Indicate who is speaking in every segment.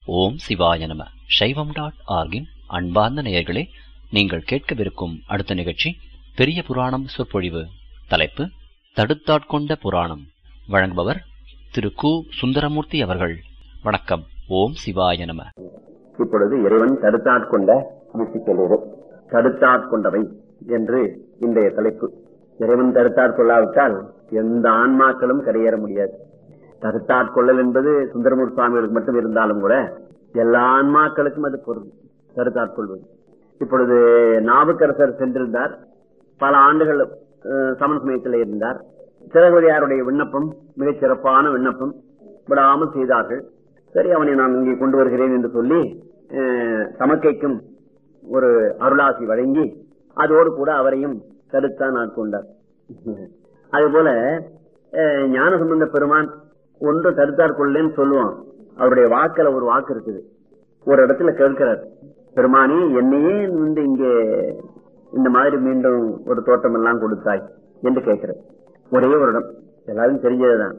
Speaker 1: ஓம் சிவாய நம சைவம் டாட் ஆர்கின் அன்பார்ந்த நேயர்களே நீங்கள் கேட்கவிருக்கும் அடுத்த நிகழ்ச்சி பெரிய புராணம் சொற்பொழிவு தலைப்பு தடுத்தாட்கொண்ட புராணம் வழங்குபவர் திரு கு சுந்தரமூர்த்தி அவர்கள் வணக்கம் ஓம் சிவாய நம
Speaker 2: இப்பொழுது இறைவன் தடுத்தாட்கொண்ட முத்திக்கல்லூர் தடுத்தாட்கொண்டவை என்று இன்றைய தலைப்பு இறைவன் தடுத்தாட்கொள்ளாவிட்டால் எந்த ஆன்மாக்களும் கரையேற முடியாது தடுத்தாட்கொள்ளல் என்பது சுந்தரமூர் சுவாமிகளுக்கு மட்டும் இருந்தாலும் கூட எல்லா ஆன்மாக்களுக்கும் அது பொருள் தடுத்தாட்கொள்வது இப்பொழுது நாவுக்கரசர் சென்றிருந்தார் பல ஆண்டுகள் அஹ், சமண சமயத்தில் இருந்தார் சிறகுதியாருடைய விண்ணப்பம் மிகச் சிறப்பான விண்ணப்பம் விடாமல் செய்தார்கள் சரி அவனை நான் இங்கே கொண்டு வருகிறேன் என்று சொல்லி அஹ், தமக்கைக்கும் ஒரு அருளாசி வழங்கி அதோடு கூட அவரையும் தடுத்தான் ஆட்கொண்டார் அதுபோல அஹ், ஞானசம்பந்த பெருமான் ஒன்று தடுத்தார் கொள்ளேன்னு சொல்லுவான் அவருடைய வாக்குல ஒரு வாக்கு இருக்குது ஒரு இடத்துல கேட்கிறார் பெருமானி என்னையே வந்து இங்கே இந்த மாதிரி மீண்டும் ஒரு தோட்டம் எல்லாம் கொடுத்தாய் என்று கேட்கிறார் ஒரே ஒரு இடம் எல்லாரும் தெரிஞ்சதுதான்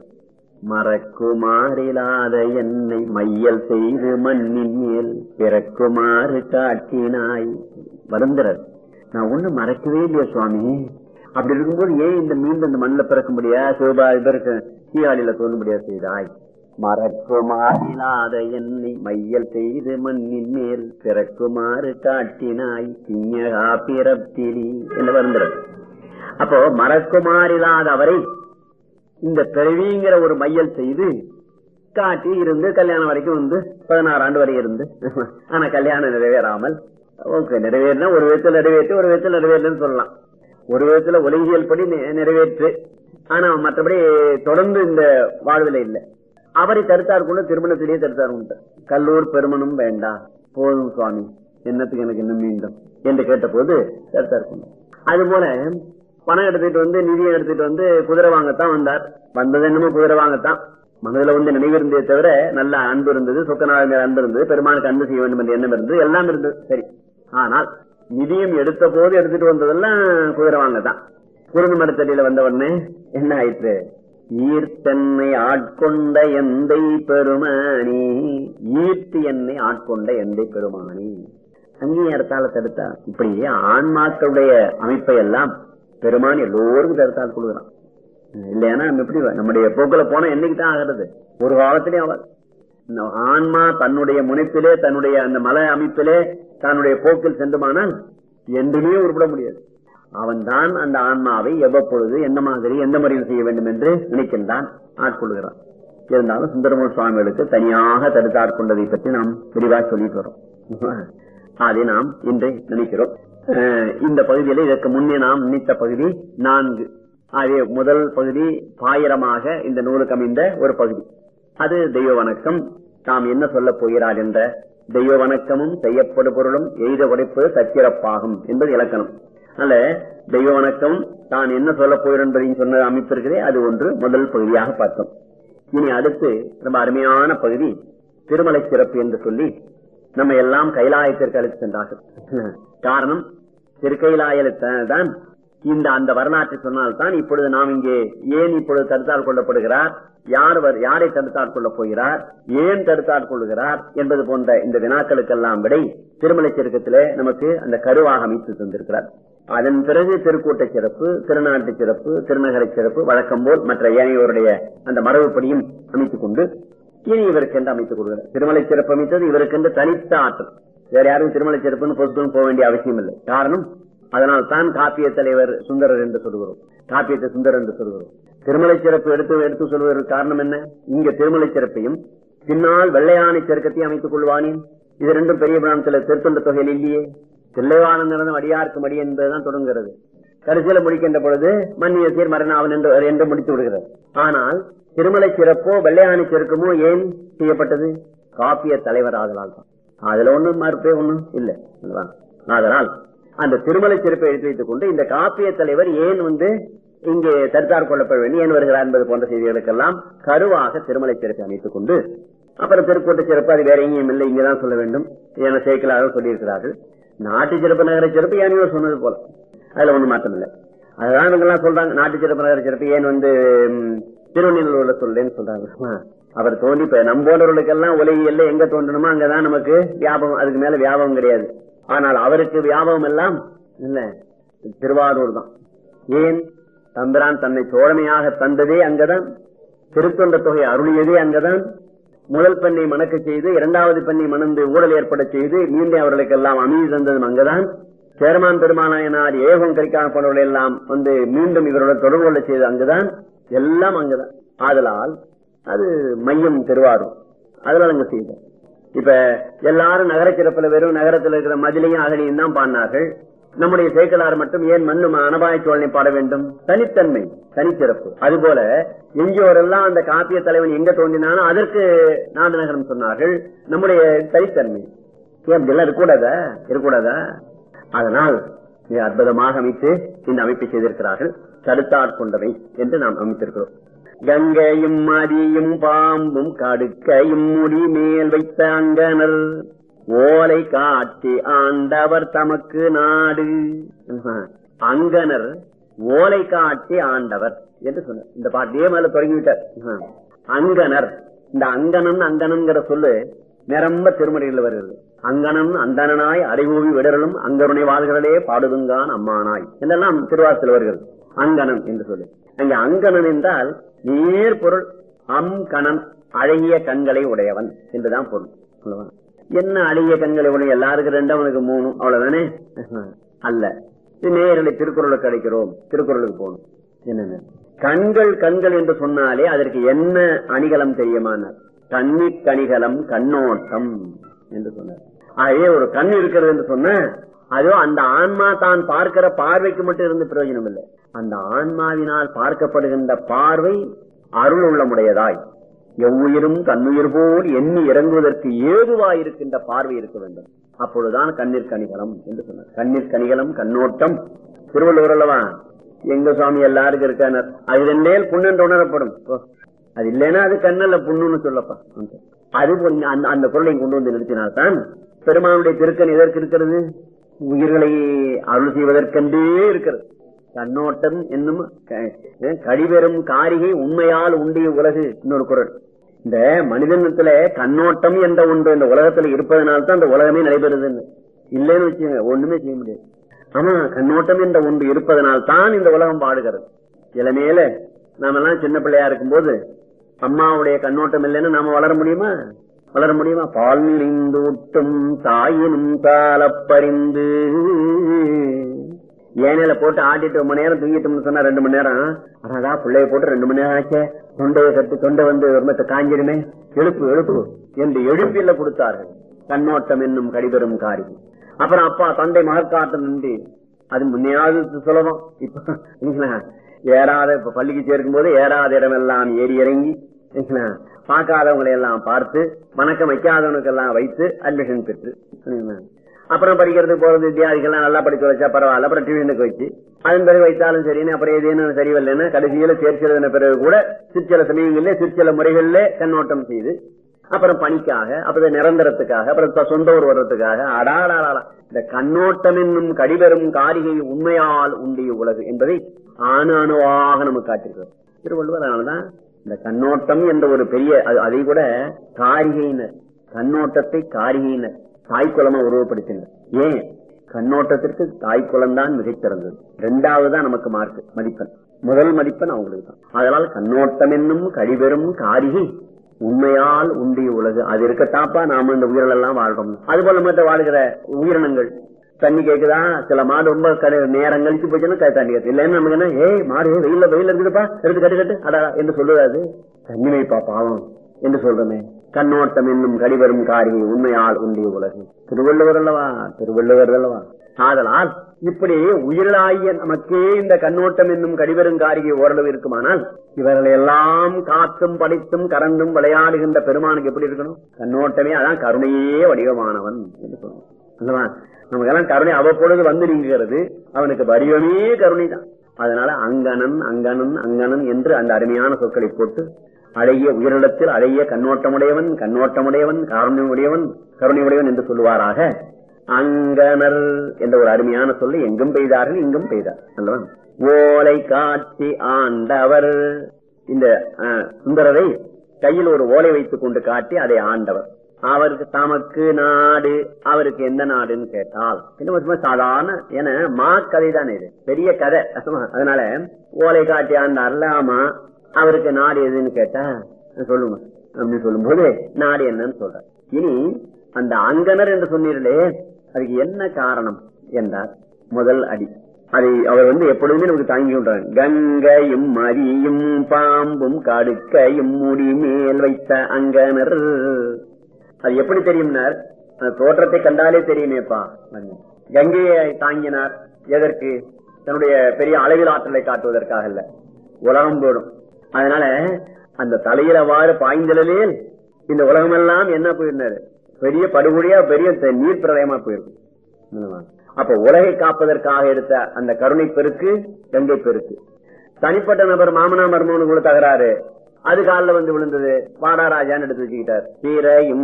Speaker 2: மறக்குமாறிலாத என்னை மையல் செய்து மண்ணின் மேல் பிறக்குமாறு காட்டினாய் வருந்தரர் நான் ஒண்ணு மறக்கவே இல்லையா சுவாமி அப்படி இருக்கும்போது ஏன் இந்த மீண்டும் இந்த மண்ணில் பிறக்க முடியா சிவபா இதற்கு சீயாளில தோன்ற முடியாது செய்தாய் மறக்குமாறிலாத என்னை மையல் செய்து மண்ணின் மேல் பிறக்குமாறு காட்டினாய் பிஞகா பிறப்பிலி என்று வருந்தரர் அப்போ மறக்குமாறிலாத அவரை இந்த பிறவிங்கிற ஒரு மையல் செய்து காட்டி இருந்து கல்யாணம் வரைக்கும் வந்து பதினாறு ஆண்டு வரை இருந்து ஆனா கல்யாணம் நிறைவேறாமல் ஓகே நிறைவேறினா ஒரு விதத்தில் நிறைவேற்றி ஒரு விதத்தில் நிறைவேறலன்னு சொல்லலாம் ஒரு விதத்துல ஒலிங்கியல் படி நி- நிறைவேற்று ஆனா மற்றபடி தொடர்ந்து இந்த வாழ்வில் இல்லை அவரை தடுத்தார் கூட திருமணத்திலேயே தடுத்தார் உண்டு கல்லூர் பெருமனும் வேண்டாம் போதும் சுவாமி என்னத்துக்கு எனக்கு இன்னும் மீண்டும் என்று கேட்டபோது தடுத்தார் கொண்டார் அதுபோல பணம் எடுத்துட்டு வந்து நிதியை எடுத்துட்டு வந்து குதிரை வாங்கத்தான் வந்தார் வந்தது என்னமோ குதிரை வாங்கத்தான் மனதில் வந்து நினைவு இருந்தே தவிர நல்ல அன்பு இருந்தது சொக்கநாள் மேல அன்பு இருந்தது பெருமானுக்கு அன்பு செய்ய வேண்டும் என்ற எண்ணம் இருந்தது எல்லாம் இருந்தது சரி ஆனால் நிதியம் எடுத்த போது எடுத்துட்டு வந்ததெல்லாம் குதிரை வாங்கத்தான் குறுந்து மரத்தடியில வந்த உடனே என்ன ஆயிற்று ஈர்த்தென்னை ஆட்கொண்ட எந்தை பெருமானி ஈர்த்து என்னை ஆட்கொண்ட எந்தை பெருமானி அங்கீகாரத்தால தடுத்தா இப்படி ஆன்மாக்களுடைய அமைப்பை எல்லாம் பெருமான் எல்லோருக்கும் தடுத்தால் கொள்கிறான் இல்லைன்னா நம்ம எப்படி நம்முடைய போக்குல போனா என்னைக்கு தான் ஆகிறது ஒரு காலத்திலே ஆகாது இந்த ஆன்மா தன்னுடைய முனைப்பிலே தன்னுடைய அந்த மலை அமைப்பிலே தன்னுடைய போக்கில் சென்றுமானால் என்றுமே உருப்பட முடியாது அவன் தான் அந்த ஆன்மாவை எவ்வப்பொழுது எந்த மாதிரி எந்த முறையில் செய்ய வேண்டும் என்று நினைக்கின்றான் ஆட்கொள்கிறான் இருந்தாலும் சுந்தரமூர் சுவாமிகளுக்கு தனியாக தடுத்து ஆட்கொண்டதை பற்றி நாம் விரிவாக சொல்லிட்டு வரோம் அதை நாம் இன்று நினைக்கிறோம் அஹ் இந்த பகுதியில இதற்கு முன்னே நாம் நினைத்த பகுதி நான்கு ஆகவே முதல் பகுதி பாயிரமாக இந்த நூலுக்கு அமைந்த ஒரு பகுதி அது தெய்வ வணக்கம் தாம் என்ன சொல்லப் போகிறார் என்ற தெய்வ வணக்கமும் செய்யப்படு பொருளும் எய்த உடைப்பது சச்சிறப்பாகும் என்பது இலக்கணம் அல்ல தெய்வ வணக்கம் தான் என்ன சொல்லப் போகிறோம் என்பதையும் சொன்ன அமைப்பு இருக்கிறதே அது ஒன்று முதல் பகுதியாக பார்த்தோம் இனி அடுத்து ரொம்ப அருமையான பகுதி திருமலை சிறப்பு என்று சொல்லி நம்ம எல்லாம் கைலாயத்திற்கு அழைத்து சென்றார்கள் காரணம் திருக்கைலாயத்தில் தான் இந்த அந்த வரலாற்றை சொன்னால்தான் இப்பொழுது நாம் இங்கே ஏன் இப்பொழுது தடுத்தால் கொள்ளப்படுகிறார் யார் வர்- யாரை தடுத்தால் கொள்ளப் போகிறார் ஏன் தடுத்தால் கொள்ளுகிறார் என்பது போன்ற இந்த வினாக்களுக்கெல்லாம் விடை திருமலை சிறுக்கத்திலே நமக்கு அந்த கருவாக அமைத்து தந்திருக்கிறார் அதன் பிறகு திருக்கூட்ட சிறப்பு திருநாட்டு சிறப்பு திருநகர சிறப்பு வழக்கம் போல் மற்ற ஏனையோருடைய அந்த மரபுப்படியும் அமைத்துக் கொண்டு இனி இவருக்கென்று அமைத்துக் கொள்கிறார் திருமலை சிறப்பு அமைத்தது இவருக்கென்று தனித்த ஆற்றல் வேற யாரும் திருமலை சிறப்புன்னு பொறுத்தும் போக வேண்டிய அவசியம் இல்லை காரணம் அதனால் தான் காப்பிய தலைவர் சுந்தரர் என்று சொல்கிறோம் காப்பியத்தை சுந்தரர் என்று சொல்கிறோம் திருமலை சிறப்பு எடுத்து எடுத்து சொல்வதற்கு காரணம் என்ன இங்க திருமலை சிறப்பையும் பின்னால் வெள்ளையானை செருக்கத்தையும் அமைத்துக் கொள்வானேன் இது ரெண்டும் பெரிய பிராணத்துல திருத்தொண்ட தொகையில் இல்லையே தில்லைவானந்தரம் அடியார்க்கு மடி என்பதுதான் தொடங்குகிறது கடைசியில முடிக்கின்ற பொழுது மன்னிய சீர் மரணாவன் என்று என்று முடித்து விடுகிறது ஆனால் திருமலை சிறப்போ வெள்ளையானை சிறக்குமோ ஏன் செய்யப்பட்டது காப்பிய தலைவர் ஆதலால் தான் அதுல ஒண்ணும் மறுப்பே ஒண்ணும் இல்லை அதுதான். அதனால் அந்த திருமலை சிறப்பை எடுத்து வைத்துக் கொண்டு இந்த காப்பிய தலைவர் ஏன் வந்து இங்கே தடுத்தார் கொள்ளப்பட வேண்டும் ஏன் வருகிறார் என்பது போன்ற செய்திகளுக்கெல்லாம் கருவாக திருமலை சிறப்பை அமைத்துக் கொண்டு அப்புறம் திருக்கூட்ட சிறப்பு அது வேற எங்கேயும் இல்லை இங்கதான் சொல்ல வேண்டும் என சேர்க்கலாக சொல்லியிருக்கிறார்கள் நாட்டு சிறப்பு நகர சிறப்பு ஏனையோ சொன்னது போல அதுல ஒண்ணும் மாற்றம் இல்லை அதுதான் இவங்க எல்லாம் சொல்றாங்க நாட்டு சிறப்பு நகர சிறப்பு ஏன் வந்து ம், திருவண்ணூர்ல சொல்லேன்னு சொல்றாங்க அவர் தோன்றி இப்ப நம்போன்றவர்களுக்கெல்லாம் உலகியல்ல எங்க தோன்றணுமோ அங்கதான் நமக்கு வியாபகம் அதுக்கு மேல வியாபகம் கிடையாது ஆனால் அவருக்கு வியாபகம் எல்லாம் இல்ல திருவாரூர் தான் ஏன் தம்பிரான் தன்னை தோழமையாக தந்ததே அங்கதான் திருத்தொண்ட தொகை அருளியதே அங்கதான் முதல் பெண்ணை மணக்க செய்து இரண்டாவது பெண்ணை மணந்து ஊழல் ஏற்பட செய்து மீண்டும் அவர்களுக்கெல்லாம் அமைதி தந்ததும் அங்கதான் சேரமான் பெருமானாயனார் ஏகம் கரிக்கான போனவர்கள் எல்லாம் வந்து மீண்டும் இவருடன் தொடர்பு கொள்ள செய்து அங்குதான் எல்லாம் அங்குதான் ஆதலால் அது மையம் திருவாரூர் அதனால அங்க செய்தோம் இப்ப எல்லாரும் நகர சிறப்புல வெறும் நகரத்தில் இருக்கிற மதிலையும் அகலியும் தான் பாடினார்கள் நம்முடைய சேக்கலார் மட்டும் ஏன் மண்ணு அனபாய சோழனை பாட வேண்டும் தனித்தன்மை தனிச்சிறப்பு அதுபோல எங்கேயோரெல்லாம் அந்த காப்பிய தலைவன் எங்க தோன்றினாலும் அதற்கு நாடு நகரம் சொன்னார்கள் நம்முடைய தனித்தன்மை ஏன் இப்படிலாம் இருக்கக்கூடாதா இருக்கக்கூடாதா அதனால் மிக அற்புதமாக அமைத்து இந்த அமைப்பை செய்திருக்கிறார்கள் தடுத்தாட்கொண்டவை என்று நாம் அமைத்திருக்கிறோம் கங்கையும் மதியும் பாம்பும் கடுக்கையும் முடி மேல் வைத்த அங்கனர் ஓலை காட்டி ஆண்டவர் தமக்கு நாடு அங்கனர் ஓலை காட்டி ஆண்டவர் என்று சொன்னார் இந்த பாட்டியே மேல தொடங்கிவிட்டார் அங்கனர் இந்த அங்கனன் அங்கனன்கிற சொல்லு நிரம்ப திருமறையில் வருகிறது அங்கனன் அந்தனாய் அடைவூவி விடரலும் அங்கருணை வாழ்களே பாடுதுங்கான் அம்மானாய் என்றெல்லாம் திருவாசத்தில் வருகிறது அங்கனன் என்று சொல்லு அங்க அங்கனன் என்றால் நேர் பொருள் அம் கணன் அழகிய கண்களை உடையவன் என்றுதான் பொருள் அல்லவா? என்ன அழகிய கண்களை உடைய எல்லாருக்கும் ரெண்டு அவனுக்கு மூணு அவ்வளவுதானே அல்ல இது நேரலை திருக்குறளுக்கு கிடைக்கிறோம் திருக்குறளுக்கு போகணும் என்னென்ன கண்கள் கண்கள் என்று சொன்னாலே அதற்கு என்ன அணிகலம் தெரியுமானார் கண்ணிக் கணிகலம் கண்ணோட்டம் என்று சொன்னார் ஆகவே ஒரு கண் இருக்கிறது என்று சொன்ன அதோ அந்த ஆன்மா தான் பார்க்கிற பார்வைக்கு மட்டும் இருந்து பிரயோஜனம் இல்லை அந்த ஆன்மாவினால் பார்க்கப்படுகின்ற பார்வை அருள் உள்ளமுடையதாய் எவ்வுயிரும் கண்ணுயிர் போல் எண்ணி இறங்குவதற்கு ஏதுவாயிருக்கின்ற பார்வை இருக்க வேண்டும் அப்பொழுதுதான் கண்ணீர் கணிகலம் என்று சொன்னார் கண்ணீர் கணிகலம் கண்ணோட்டம் திருவள்ளுவர் அல்லவா எங்க சுவாமி எல்லாருக்கும் இருக்கானர் அது ரெண்டேல் புண்ணென்று உணரப்படும் ஓ, அது இல்லைன்னா அது கண்ணல்ல புண்ணுன்னு சொல்லப்பா அது போல் அந்த அந்த பொருளை கொண்டு வந்து நிறுத்தினால்தான் பெருமானுடைய திருக்கன் எதற்கு இருக்கிறது உயிர்களை அருள் செய்வதற்கென்றே இருக்கிறது கண்ணோட்டம் என்னும் க- கடிபெறும் காரிகை உண்மையால் உண்டிய உலகு இன்னொரு குரல் இந்த மனிதனத்துல கண்ணோட்டம் என்ற ஒன்று இந்த உலகத்துல இருப்பதனால்தான் இந்த உலகமே நடைபெறுதுன்னு இல்லைன்னு வச்சுங்க ஒண்ணுமே செய்ய முடியாது ஆமா கண்ணோட்டம் என்ற ஒன்று இருப்பதனால் தான் இந்த உலகம் பாடுகிறது இளமையில நாம எல்லாம் சின்ன பிள்ளையா இருக்கும்போது அம்மாவுடைய கண்ணோட்டம் இல்லைன்னு நாம வளர முடியுமா வளர முடியுமா பால் நின்றூட்டும் தாயினும் காலப்பறிந்து ஏனையில போட்டு ஆட்டிட்டு ரொம்ப நேரம் தூங்கிட்டோம்னு சொன்னா ரெண்டு மணி நேரம் ஆனாதா பிள்ளைய போட்டு ரெண்டு மணி நேரம் ஆச்சே தொண்டையை கட்டு தொண்டை வந்து ரொம்ப காஞ்சிருமே எழுப்பு எழுப்பு என்று எழுப்பில கொடுத்தார்கள் கண்ணோட்டம் என்னும் கடிபெறும் காரி அப்புறம் அப்பா தந்தை மகற்காட்டம் நின்று அது முன்னையாவது சுலபம் இப்ப இல்லைங்களா? ஏறாத இப்ப பள்ளிக்கு சேர்க்கும் போது ஏறாத இடமெல்லாம் ஏறி இறங்கி இல்லைங்களா? பார்க்காதவங்களை எல்லாம் பார்த்து வணக்கம் வைக்காதவனுக்கு எல்லாம் வைத்து அட்மிஷன் பெற்று இல்லைங்களா? அப்புறம் படிக்கிறதுக்கு போறது வித்தியாதிகள்லாம் நல்லா படிச்சு வச்சா பரவாயில்ல அப்புறம் டியூஷனுக்கு வச்சு அதன் பிறகு வைத்தாலும் சரின்னு அப்புறம் ஏதேனும் சரிவல்லைன்னு கடைசியில தேர்ச்சி எழுதின பிறகு கூட சிற்சில சமயங்களிலே சிற்சில முறைகளிலே கண்ணோட்டம் செய்து அப்புறம் பணிக்காக அப்புறம் நிரந்தரத்துக்காக அப்புறம் த- சொந்த ஊர் வர்றதுக்காக அடாடாடா இந்த கண்ணோட்டம் என்னும் கடிபெறும் காரிகை உண்மையால் உண்டிய உலகு என்பதை அணு அணுவாக நமக்கு காட்டிருக்கிறது திருவள்ளுவர் அதனாலதான் இந்த கண்ணோட்டம் என்ற ஒரு பெரிய அது- அதை கூட காரிகையினர் கண்ணோட்டத்தை காரிகையினர் தாய்க்குளமா உருவப்படுத்தினர் ஏன் கண்ணோட்டத்திற்கு தாய்க்குளம் தான் மிகச்சிறந்தது இரண்டாவது தான் நமக்கு மார்க் மதிப்பெண் முதல் மதிப்பெண் அவங்களுக்கு தான் அதனால் கண்ணோட்டம் என்னும் கழிபெறும் காரிகை உண்மையால் உண்டிய உலகு அது இருக்கத்தாப்பா நாம இந்த உயிரில் எல்லாம் வாழ்றோம் அது போல மற்ற வாழ்கிற உயிரினங்கள் தண்ணி கேக்குதா சில மாடு ரொம்ப கடு- நேரம் கழிச்சு போச்சுன்னா க- தண்ணி கேட்கு இல்லைன்னா நமக்கு என்ன ஏய் மாடு வெயில்ல வெயில இருக்குதுப்பா எடுத்து கட்டு கட்டு அடா என்று சொல்லுவாது தண்ணி வைப்பா பாவம் என்று சொல்றமே கண்ணோட்டம் என்னும் கடிவரும் காரிகை உண்மையால் உண்டிய உலகு திருவள்ளுவர் அல்லவா திருவள்ளுவர் அல்லவா ஆதலால் இப்படி உயிராகிய நமக்கே இந்த கண்ணோட்டம் என்னும் கடிவரும் காரிகை ஓரளவு இருக்குமானால் இவர்களை எல்லாம் காத்தும் படித்தும் கறந்தும் விளையாடுகின்ற பெருமானுக்கு எப்படி இருக்கணும் கண்ணோட்டமே அதான் கருணையே வடிவமானவன் என்று சொல்லணும் அல்லவா நமக்கெல்லாம் கருணை அவ்வப்பொழுது வந்து நீங்குகிறது அவனுக்கு வடிவமே கருணை தான் அதனால அங்கணன் அங்கணன் அங்கணன் என்று அந்த அருமையான சொற்களை போட்டு அழகிய உயிரிடத்தில் அழகிய கண்ணோட்டமுடையவன் கண்ணோட்டமுடையவன் காருண்ய உடையவன் கருணை உடையவன் என்று சொல்லுவாராக அங்கனர் என்ற ஒரு அருமையான சொல்லை எங்கும் பெய்தார்கள் இங்கும் பெய்தார் அல்லவா ஓலை காட்சி ஆண்டவர் இந்த அஹ், சுந்தரரை கையில் ஒரு ஓலை வைத்துக் கொண்டு காட்டி அதை ஆண்டவர் அவருக்கு தமக்கு நாடு அவருக்கு எந்த நாடுன்னு கேட்டால் இன்னும் சும்மா சாதாரண ஏன்னா மா கதை தானே இது பெரிய கதை அதனால ஓலை காட்டி ஆண்டார்ல ஆமா அவருக்கு நாடு எதுன்னு கேட்டா சொல்லுங்க அப்படின்னு சொல்லும் போது நாடு என்னன்னு சொல்ற இனி அந்த அங்கனர் என்று சொன்னீர்களே அதுக்கு என்ன காரணம் என்றார் முதல் அடி அதை அவர் வந்து எப்பொழுதுமே நமக்கு தாங்கி கொண்டார் கங்கையும் மரியும் பாம்பும் கடுக்கையும் முடி மேல் வைத்த அங்கனர் அது எப்படி தெரியும்னார் அந்த தோற்றத்தை கண்டாலே தெரியுமேப்பா கங்கையை தாங்கினார் எதற்கு தன்னுடைய பெரிய அளவில் ஆற்றலை காட்டுவதற்காக இல்ல உலகம் போடும் அதனால அந்த தலையிலவாறு பாய்ந்தலே இந்த உலகமெல்லாம் என்ன போயிருந்தாரு பெரிய படுகொடியா பெரிய நீர் பிரளயமா போயிருக்கும் அப்ப உலகை காப்பதற்காக எடுத்த அந்த கருணை பெருக்கு கங்கை பெருக்கு தனிப்பட்ட நபர் மாமனா மர்மவனுக்குள்ள தகராறு அது காலில் வந்து விழுந்தது வாடாராஜான்னு எடுத்து வச்சுக்கிட்டார் சீரையும்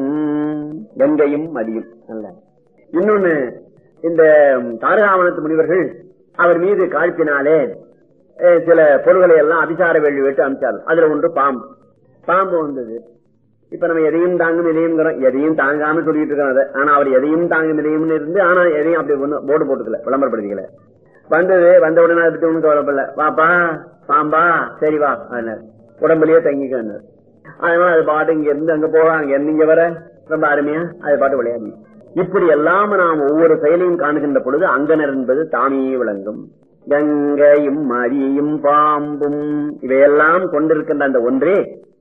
Speaker 2: கங்கையும் மதியும் அல்ல இன்னொன்னு இந்த தாரகாவனத்து முனிவர்கள் அவர் மீது காழ்த்தினாலே சில பொருள்களை எல்லாம் அபிசார வெள்ளி விட்டு அமிச்சார் அதுல ஒன்று பாம்பு பாம்பு வந்தது இப்ப நம்ம எதையும் தாங்கும் இதையும் எதையும் தாங்காம சொல்லிட்டு இருக்கோம் அதை ஆனா அவர் எதையும் தாங்கும் இதையும் இருந்து ஆனா எதையும் அப்படி ஒண்ணு போர்டு போட்டுக்கல விளம்பரப்படுத்திக்கல வந்தது வந்த உடனே அதை பத்தி ஒண்ணும் கவலைப்படல வாப்பா பாம்பா சரி வா உடம்புலயே தங்கிக்க அதனால அது பாட்டு இங்க இருந்து அங்க போக அங்க இருந்து இங்க வர ரொம்ப அருமையா அது பாட்டு விளையாடி இப்படி எல்லாம் நாம் ஒவ்வொரு செயலையும் காணுகின்ற பொழுது அங்கனர் என்பது தாமே விளங்கும் கங்கையும் மரியும் பாம்பும் இவையெல்லாம் கொண்டிருக்கின்ற அந்த ஒன்றே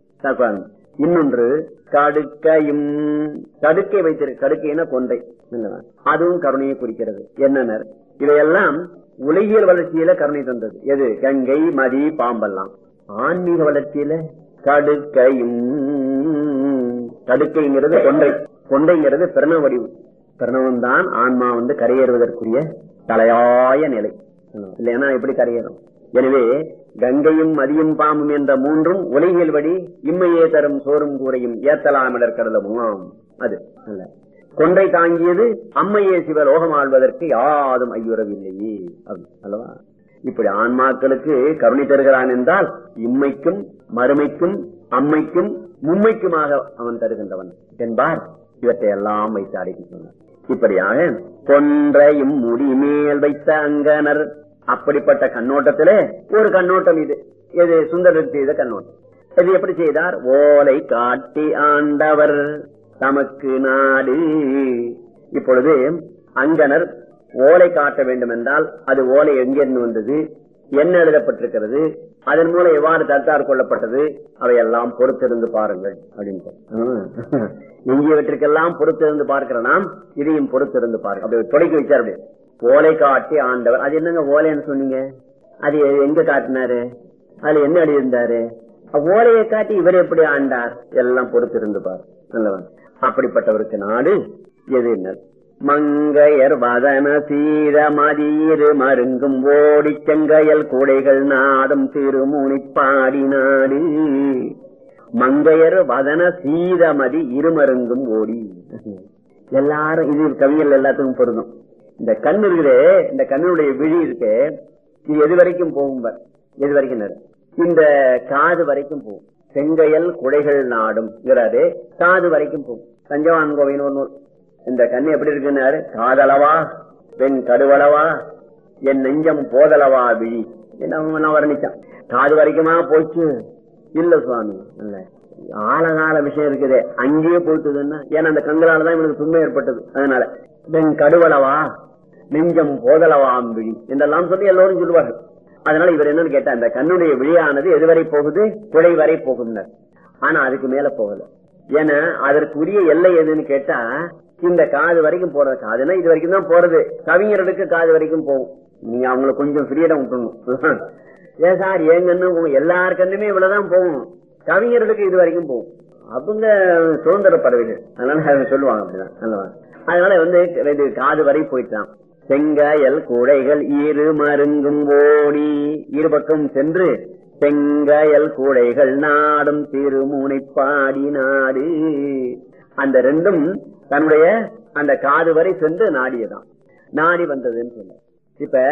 Speaker 2: இன்னொன்று கடுக்கையும் கடுக்கை வைத்திருக்க கடுக்கைனா கொண்டை அதுவும் கருணையை குறிக்கிறது என்னனர் இவையெல்லாம் உலகியல் வளர்ச்சியில கருணை தந்தது எது கங்கை மதி பாம்பெல்லாம் ஆன்மீக வளர்ச்சியில கடுக்கையும் கடுக்கைங்கிறது கொண்டை கொண்டைங்கிறது பிரணவ வடிவு பிரணவம் தான் ஆன்மா வந்து கரையேறுவதற்குரிய தலையாய நிலை இல்லைன்னா எப்படி கரையேறும் எனவே கங்கையும் மதியும் பாம்பும் என்ற மூன்றும் உலகியல் வழி இம்மையே தரும் சோறும் கூரையும் ஏத்தலாமிடர் கடலமும் அது அல்ல கொன்றை தாங்கியது அம்மையே சிவலோகம் ஆள்வதற்கு யாதும் ஐயுறவில்லையே அல்லவா இப்படி ஆன்மாக்களுக்கு கருணை தருகிறான் என்றால் இம்மைக்கும் மறுமைக்கும் அம்மைக்கும் மும்மைக்குமாக அவன் தருகின்றவன் என்பார் இவற்றை எல்லாம் வைத்து அடக்கி சொன்னார் இப்படியாக கொன்றையும் முடிமேல் வைத்த அங்கனர் அப்படிப்பட்ட கண்ணோட்டத்திலே ஒரு கண்ணோட்டம் இது இது சுந்தரர் செய்த கண்ணோட்டம் இது எப்படி செய்தார் ஓலை காட்டி ஆண்டவர் தமக்கு நாடு இப்பொழுது அங்கனர் ஓலை காட்ட வேண்டும் என்றால் அது ஓலை எங்கிருந்து வந்தது என்ன எழுதப்பட்டிருக்கிறது அதன் மூலம் எவ்வாறு தத்தார் கொள்ளப்பட்டது அவையெல்லாம் பொறுத்திருந்து பாருங்கள் அப்படின்னு இங்கியவற்றிற்கெல்லாம் பொறுத்திருந்து பார்க்கிற நாம் இதையும் பொறுத்திருந்து பாருங்க அப்படி தொடக்கி வச்சார் அப்படி ஓலை காட்டி ஆண்டவர் அது என்னங்க ஓலைன்னு சொன்னீங்க அது எங்க காட்டினாரு அதுல என்ன எழுதியிருந்தாரு ஓலையை காட்டி இவர் எப்படி ஆண்டார் எல்லாம் பொறுத்திருந்து பார் நல்லவன் அப்படிப்பட்டவருக்கு நாடு எது என்ன மங்கையர் வதன சீர மதியிரு மருங்கும் ஓடி செங்கையல் கூடைகள் நாடும் திருமுனிப்பாடி நாடு மங்கையர் வதன சீதமதி இருமருங்கும் ஓடி எல்லாரும் இது கவிஞர்கள் எல்லாத்துக்கும் பொருந்தும் இந்த கண் இருக்குதே இந்த கண்ணுடைய விழி இருக்கே இது எது வரைக்கும் போகும் எது வரைக்கும் இந்த காது வரைக்கும் போகும் செங்கையல் குடைகள் நாடும் காது வரைக்கும் போகும் தஞ்சவான் கோவின் ஒரு நூல் இந்த கண்ணு எப்படி இருக்குன்னாரு காதளவா பெண் கடுவளவா என் நெஞ்சம் போதளவா விழி என்ன வர்ணிச்சான் காது வரைக்குமா போச்சு இல்ல சுவாமி இல்ல ஆழகால விஷயம் இருக்குது அங்கேயே போயிட்டுதுன்னா ஏன்னா அந்த கண்களாலதான் இவனுக்கு துன்பம் ஏற்பட்டது அதனால பெண் கடுவளவா நெஞ்சம் போதளவாம் விழி என்றெல்லாம் சொல்லி எல்லோரும் சொல்லுவார்கள் அதனால இவர் என்னன்னு கேட்டா இந்த கண்ணுடைய விழியானது எதுவரை போகுது குடை வரை போகும் ஆனா அதுக்கு மேல போகல ஏன்னா அதற்கு உரிய எல்லை எதுன்னு கேட்டா இந்த காது வரைக்கும் போறது காதுனா இது வரைக்கும் தான் போறது கவிஞர்களுக்கு காது வரைக்கும் போகும் நீங்க அவங்களுக்கு கொஞ்சம் ஃப்ரீடம் விட்டுணும் ஏன் சார் என் கண்ணு எல்லார் கண்ணுமே இவ்வளவுதான் போகும் கவிஞர்களுக்கு இது வரைக்கும் போகும் அவங்க சுதந்திர பறவைகள் அதனால சொல்லுவாங்க அப்படிதான் நல்லவா அதனால வந்து இது காது வரை போயிட்டான் செங்காயல் கூடைகள் இரு மருங்கும் ஓடி இருபக்கம் சென்று செங்காயல் கூடைகள் நாடும் திருமுனைப்பாடி நாடு அந்த ரெண்டும் தன்னுடைய அந்த காது வரை சென்று நாடியதான் நாடி வந்ததுன்னு சொல்ல இப்ப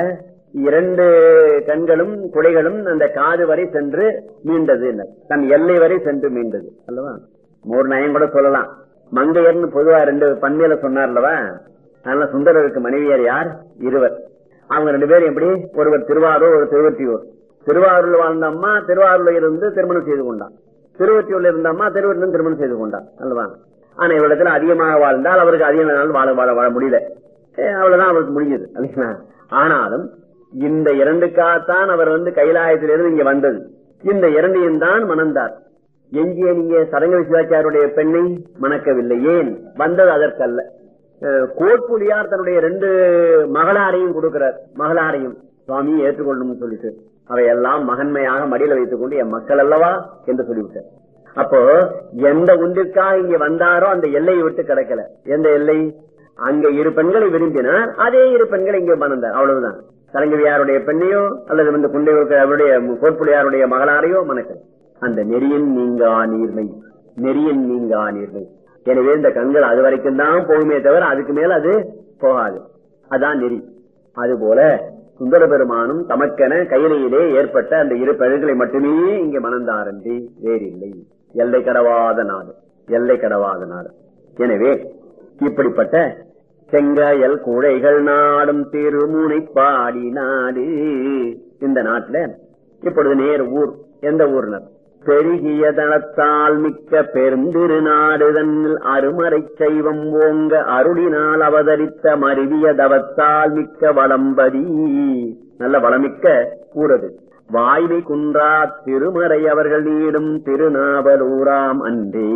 Speaker 2: இரண்டு கண்களும் குடைகளும் அந்த காது வரை சென்று மீண்டது தன் எல்லை வரை சென்று மீண்டது அல்லவா ஒரு நயம் கூட சொல்லலாம் மங்கையர்னு பொதுவா ரெண்டு பண்மையில சொன்னார்லவா அதனால சுந்தரருக்கு மனைவியார் யார் இருவர் அவங்க ரெண்டு பேரும் எப்படி ஒருவர் திருவாரூர் ஒரு திருவற்றியூர் திருவாரூர்ல வாழ்ந்த அம்மா திருவாரூர்ல இருந்து திருமணம் செய்து கொண்டான் திருவற்றியூர்ல இருந்த அம்மா திருவற்றிலும் திருமணம் செய்து கொண்டான் அல்லவா ஆனா இவ்விடத்துல அதிகமாக வாழ்ந்தால் அவருக்கு அதிக நாள் வாழ வாழ வாழ முடியல அவ்வளவுதான் அவருக்கு முடிஞ்சது இல்லைங்களா ஆனாலும் இந்த இரண்டுக்காகத்தான் அவர் வந்து கைலாயத்திலிருந்து இங்க வந்தது இந்த இரண்டையும் தான் மணந்தார் எங்கே நீங்க சரங்க சிவாச்சாருடைய பெண்ணை மணக்கவில்லை ஏன் வந்தது அதற்கல்ல கோட்புலியார் தன்னுடைய ரெண்டு மகளாரையும் கொடுக்கிறார் மகளாரையும் சுவாமி ஏற்றுக்கொள்ளணும்னு சொல்லிட்டு அவையெல்லாம் மகன்மையாக மடியில வைத்துக் கொண்டு என் மக்கள் அல்லவா என்று சொல்லிவிட்டார் அப்போ எந்த ஒன்றிற்காக இங்க வந்தாரோ அந்த எல்லையை விட்டு கிடக்கல எந்த எல்லை அங்க இரு பெண்களை விரும்பினார் அதே இரு பெண்களை இங்க மணந்தார் அவ்வளவுதான் சரங்கவியாருடைய பெண்ணையோ அல்லது வந்து குண்டை அவருடைய கோட்புலியாருடைய மகளாரையோ மணக்கல அந்த நெறியின் நீங்கா நீர்மை நெறியின் நீங்கா நீர்மை எனவே இந்த கண்கள் அது வரைக்கும் தான் போகுமே தவிர அதுக்கு மேல அது போகாது அதான் நெறி அது போல சுந்தர பெருமானும் தமக்கென கையிலேயே ஏற்பட்ட அந்த இரு பெண்களை மட்டுமே இங்க மணந்தாரன்றி வேறில்லை எல்லை கடவாத நாடு எல்லை கடவாத நாடு எனவே இப்படிப்பட்ட செங்காயல் குழைகள் நாடும் திருமுனை பாடி நாடு இந்த நாட்டுல இப்பொழுது நேர் ஊர் எந்த ஊர்னர் பெருகிய தளத்தால் மிக்க பெருந்திருநாடு தன்னில் அருமறை சைவம் ஓங்க அருளினால் அவதரித்த மருவிய தவத்தால் மிக்க வளம்பதி நல்ல வளமிக்க ஊரது வாய்மை குன்றா திருமறை அவர்கள் நீடும் திருநாவலூராம் அன்றே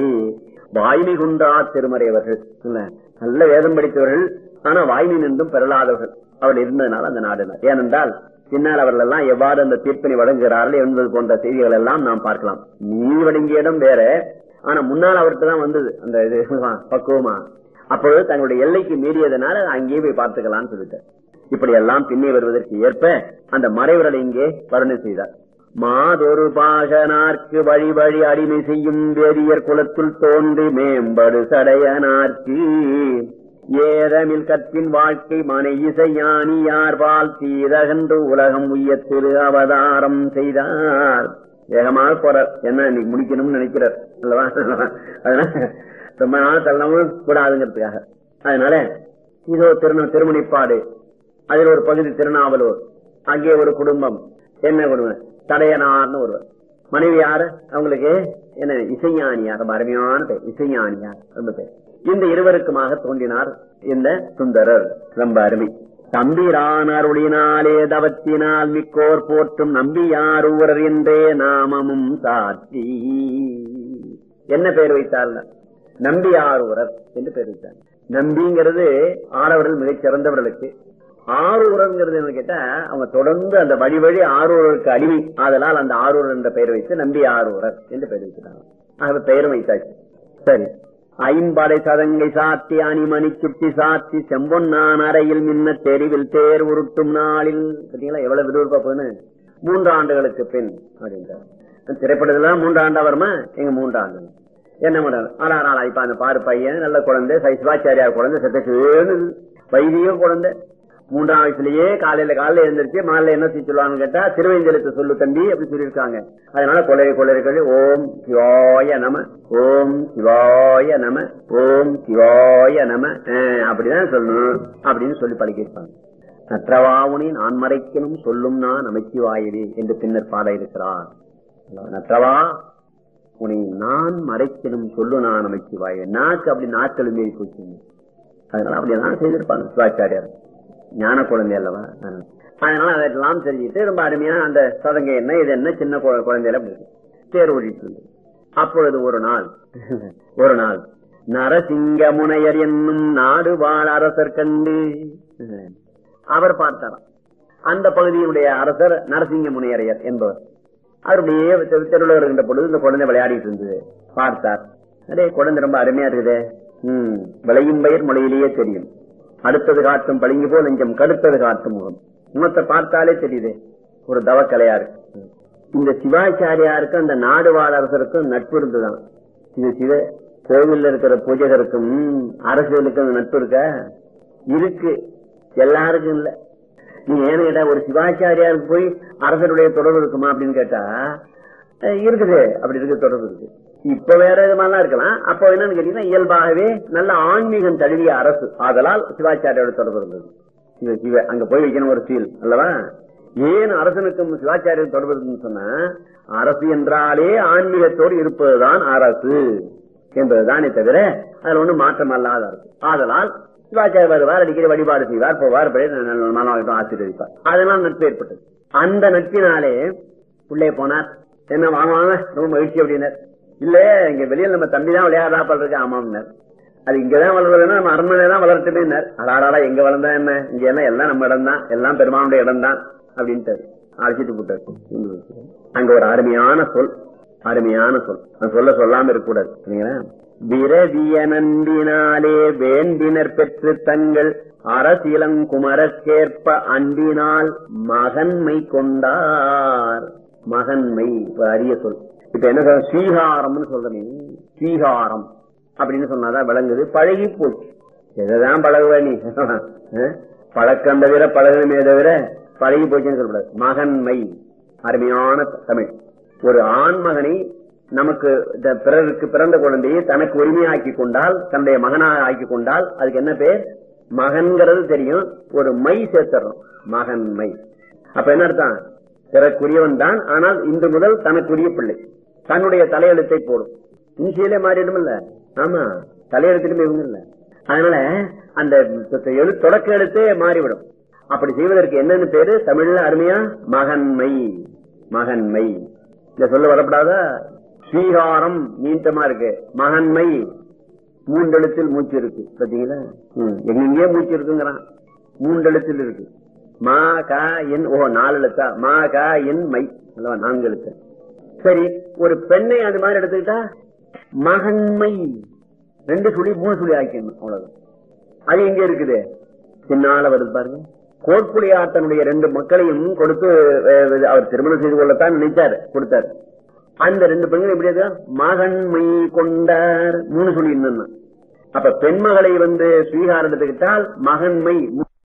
Speaker 2: வாய்மை குன்றா திருமறை அவர்கள் நல்ல வேதம் படித்தவர்கள் ஆனா வாய்மை நின்றும் பெறலாதவர்கள் அவர்கள் இருந்ததுனால அந்த நாடு ஏனென்றால் பின்னால் அவர்கள் எல்லாம் எவ்வாறு அந்த தீர்ப்பினை வழங்குகிறார்கள் என்பது போன்ற செய்திகள் எல்லாம் நாம் பார்க்கலாம் நீ வழங்கிய இடம் வேற ஆனா முன்னால் அவருக்கு தான் வந்தது அந்த இது பக்குவமா அப்பொழுது தங்களுடைய எல்லைக்கு மீறியதனால அங்கேயே போய் பார்த்துக்கலாம்னு சொல்லிட்டார் இப்படி எல்லாம் பின்னே வருவதற்கு ஏற்ப அந்த மறைவரலை இங்கே வர்ணனை செய்தார் மாதொரு பாகனார்க்கு வழி வழி அடிமை செய்யும் வேதியர் குலத்துள் தோன்றி மேம்படு சடையனார்க்கு ஏதமில் கற்பின் வாழ்க்கை மனை இசையானி யார்பால் தீரகன்று உலகம் உய்ய திரு அவதாரம் செய்தார் வேகமாக போறார் என்ன இன்னைக்கு முடிக்கணும்னு நினைக்கிறார் அல்லவா அதனால ரொம்ப நாள் தள்ளவும் கூடாதுங்கிறதுக்காக அதனால இதோ திரு திருமணிப்பாடு அதில் ஒரு பகுதி திருநாவலூர் அங்கே ஒரு குடும்பம் என்ன குடும்பம் தடையனார்னு ஒருவர் மனைவி யாரு அவங்களுக்கு என்ன இசைஞானியார் ரொம்ப அருமையான பேர் இசைஞானியார் ரொம்ப பேர் இந்த இருவருக்குமாக தோன்றினார் இந்த சுந்தரர் ரொம்ப அருமை தம்பிரான் அருளினாலே தவத்தினால் மிக்கோர் போற்றும் நம்பியார் ஊரர் என்றே நாமமும் சாட்சி என்ன பெயர் வைத்தார் நம்பியார் ஊரர் என்று பெயர் வைத்தார் நம்பிங்கிறது ஆடவர்கள் மிகச் சிறந்தவர்களுக்கு ஆரூரங்கிறது என்ன கேட்டா அவங்க தொடர்ந்து அந்த வழி வழி ஆரூரருக்கு அடிமை ஆதலால் அந்த ஆரூரர் என்ற பெயர் வைத்து நம்பி ஆரூரர் என்று பெயர் வைக்கிறாங்க ஆக பெயரும் வைத்தாச்சு சரி ஐம்படை சதங்கை சாத்தி அணிமணி சுட்டி சாத்தி செம்பொன்னான் அறையில் மின்ன தெருவில் தேர் உருட்டும் நாளில் பார்த்தீங்களா எவ்வளவு விறுவிறுப்பா போன்னு மூன்று ஆண்டுகளுக்கு பின் அப்படின்றார் திரைப்படத்துல மூன்று ஆண்டா வருமா எங்க மூன்று ஆண்டு என்ன பண்றாரு ஆனா நாளா இப்ப அந்த பாரு பையன் நல்ல குழந்தை சிவாச்சாரியார் குழந்தை செத்த வைதிக குழந்தை மூன்றாம் வயசுலயே காலையில காலையில எழுந்திருச்சு மாலையில என்ன செய்ய சொல்லுவாங்கன்னு கேட்டா திருவேஞ்சலத்தை சொல்லு தம்பி அப்படி சொல்லியிருக்காங்க அதனால கொள்ளை கொள்ளர்கள் ஓம் சிவாய நம ஓம் சிவாய நம ஓம் சிவாய நம அப்படிதான் சொல்லணும் அப்படின்னு சொல்லி பழகியிருப்பாங்க நற்றவாவுனி நான் மறைக்கணும் சொல்லும் நான் அமைச்சிவாயவே என்று பின்னர் பாட இருக்கிறார் நற்றவா உன்னை நான் மறைக்கணும் சொல்லு நான் அமைச்சிவாயே நாக்கு அப்படி நாட்கள் மீறி போச்சு அதனால அப்படியெல்லாம் செய்திருப்பாங்க சிவாச்சாரியார் ஞான குழந்தை அல்லவா அதனால அதெல்லாம் தெரிஞ்சுட்டு ரொம்ப அருமையா அந்த சதங்கை என்ன இது என்ன சின்ன குழந்தையில அப்படி தேர் ஓடிட்டு அப்பொழுது ஒரு நாள் ஒரு நாள் நரசிங்க முனையர் என்னும் நாடு வாழ் அரசர் கண்டு அவர் பார்த்தாராம் அந்த பகுதியினுடைய அரசர் நரசிங்க முனையரையர் என்பவர் அவருடைய தெருவில் வருகின்ற பொழுது இந்த குழந்தை விளையாடிட்டு இருந்தது பார்த்தார் அதே குழந்தை ரொம்ப அருமையா இருக்குது உம் விளையும் பயிர் மொழியிலேயே தெரியும் அடுத்தது காட்டும் பளிங்கு போல் நெஞ்சம் கடுத்தது காட்டும் முகம் முகத்தை பார்த்தாலே தெரியுது ஒரு தவக்கலையா இருக்கு இந்த சிவாச்சாரியாருக்கு அந்த நாடு வாழ் அரசருக்கும் நட்பு இருந்துதான் இது சிவ கோவில்ல இருக்கிற பூஜகருக்கும் அரசியலுக்கும் நட்பு இருக்க இருக்கு எல்லாருக்கும் இல்ல நீ ஏன்னு கேட்டா ஒரு சிவாச்சாரியாருக்கு போய் அரசருடைய தொடர்பு இருக்குமா அப்படின்னு கேட்டா அஹ் இருக்குது அப்படி இருக்கு தொடர்பு இருக்கு இப்ப வேற விதமாலாம் இருக்கலாம் அப்போ என்னன்னு கேட்டீங்கன்னா இயல்பாகவே நல்ல ஆன்மீகம் தழுவிய அரசு ஆதலால் சிவாச்சாரியோட தொடர்பு இருந்தது சிவ சிவ அங்க போய் வைக்கணும் ஒரு சீல் அல்லவா ஏன் அரசனுக்கும் சிவாச்சாரியம் தொடர்பு இருக்குன்னு சொன்னா அரசு என்றாலே ஆன்மீகத்தோடு இருப்பதுதான் அரசு என்பதுதானே தவிர அதுல ஒண்ணும் மாற்றம் அல்லாத அரசு ஆதலால் சிவாச்சாரியர் வருவார் அடிக்கடி வழிபாடு செய்வார் போவார் மனவாழ்த்தம் ஆசீர்வதிப்பார் அதனால் நட்பு ஏற்பட்டது அந்த நட்பினாலே உள்ளே போனார் என்ன வாங்க வாங்க ரொம்ப மகிழ்ச்சி அப்படின்னார் இல்ல இங்க வெளியில நம்ம தம்பி தான் விளையாடா பண்றது ஆமாம்னார் அது இங்கதான் வளர்றதுன்னா நம்ம அரண்மனை தான் வளர்த்துமே அடாடா எங்க வளர்ந்தா என்ன இங்க எல்லாம் எல்லாம் நம்ம இடம் தான் எல்லாம் பெருமானுடைய இடம் தான் அப்படின்ட்டு அழைச்சிட்டு போட்டாரு அங்க ஒரு அருமையான சொல் அருமையான சொல் நான் சொல்ல சொல்லாம இருக்கக்கூடாது சரிங்களா? விரவிய நம்பினாலே வேண்டினர் பெற்று தங்கள் அரசியலங்குமரற்கேற்ப அன்பினால் மகன்மை கொண்டார் மகன்மை இப்ப அரிய சொல் இப்ப என்ன சொல்ற ஸ்வீகாரம்னு சொல்றமே ஸ்வீகாரம் அப்படின்னு சொன்னாதான் விளங்குது பழகி போச்சு எதான் பழகுவ நீ அஹ்? பழக்கம் தவிர பழகணுமே தவிர பழகி போச்சுன்னு சொல்லக்கூடாது மகன்மை அருமையான தமிழ் ஒரு ஆண் மகனை நமக்கு இந்த பிறருக்கு பிறந்த குழந்தையை தனக்கு உரிமையாக்கி கொண்டால் தன்னுடைய மகனாக ஆக்கி கொண்டால் அதுக்கு என்ன பேர் மகன்கிறது தெரியும் ஒரு மை சேர்த்துறோம் மகன் மை அப்ப என்ன அர்த்தம் பிறக்குரியவன் தான் ஆனால் இன்று முதல் தனக்குரிய பிள்ளை தன்னுடைய தலையெழுத்தை போடும் இன்சியலே மாறிடும் இல்ல ஆமா தலையெழுத்திலுமே இவங்க இல்ல அதனால அந்த எழு தொடக்க எழுத்தே மாறிவிடும் அப்படி செய்வதற்கு என்னன்னு பேரு தமிழ்ல அருமையா மகன்மை மகன்மை இந்த சொல்ல வரப்படாதா ஸ்வீகாரம் நீட்டமா இருக்கு மகன்மை மூன்றெழுத்தில் மூச்சு இருக்கு பாத்தீங்களா ம், எங்கெங்கே மூச்சு இருக்குங்கிறான் மூன்றெழுத்தில் இருக்கு மா கா என் ஓ நாலு எழுத்தா மா கா என் மை அல்லவா நான்கு எழுத்து சரி ஒரு பெண்ணை அது மாதிரி எடுத்துக்கிட்டா மகன்மை ரெண்டு சுழி மூணு சுழி ஆக்கிடணும் அவ்வளவுதான் அது எங்க இருக்குது பின்னால வருது பாருங்க கோட்புலியாத்தனுடைய ரெண்டு மக்களையும் கொடுத்து அஹ், அவர் திருமணம் செய்து கொள்ளத்தான் நினைச்சாரு கொடுத்தாரு அந்த ரெண்டு பெண்கள் எப்படி இருக்கா மகன்மை கொண்டார் மூணு சொல்லி இன்னும் அப்ப பெண்மகளை வந்து ஸ்வீகாரம் எடுத்துக்கிட்டால் மகன்மை